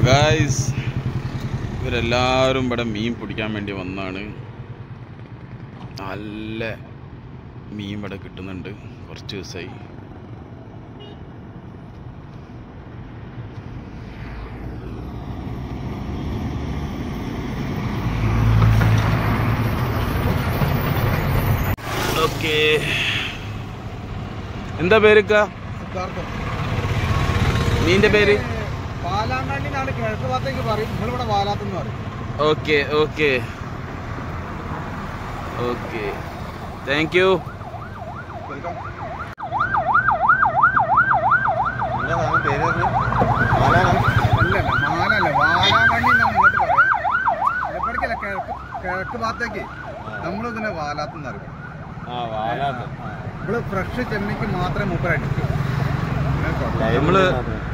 guys ഇവരെല്ലാവരും ഇവിടെ മീൻ പിടിക്കാൻ വേണ്ടി വന്നാണ് നല്ല മീൻ ഇവിടെ കിട്ടുന്നുണ്ട് കുറച്ച് ദിവസമായി ഓക്കെ എന്താ പേരുക്ക സിദ്ധാർത്ഥം മീൻ്റെ പേര് പാലാങ്കണ്ണി എന്നാണ് കിഴക്ക് ഭാഗത്തേക്ക് പറയും നമ്മളിവിടെ വാലാത്തെന്ന് പറയും okay okay okay thank you അല്ലല്ല മാലല്ല വാലാങ്കണ്ണി എന്നാണ് ഇങ്ങോട്ട് പറയാം ഇടപ്പടിക്കല്ല കിഴക്ക് കിഴക്ക് ഭാഗത്തേക്ക് നമ്മൾ ഇതിനെ വാലാത്തെന്ന് അറിയും നമ്മള് ഫ്രഷ് ചെമ്മീക്ക് മാത്രമേ മൂപ്പർ അടിക്കൂ നമ്മള്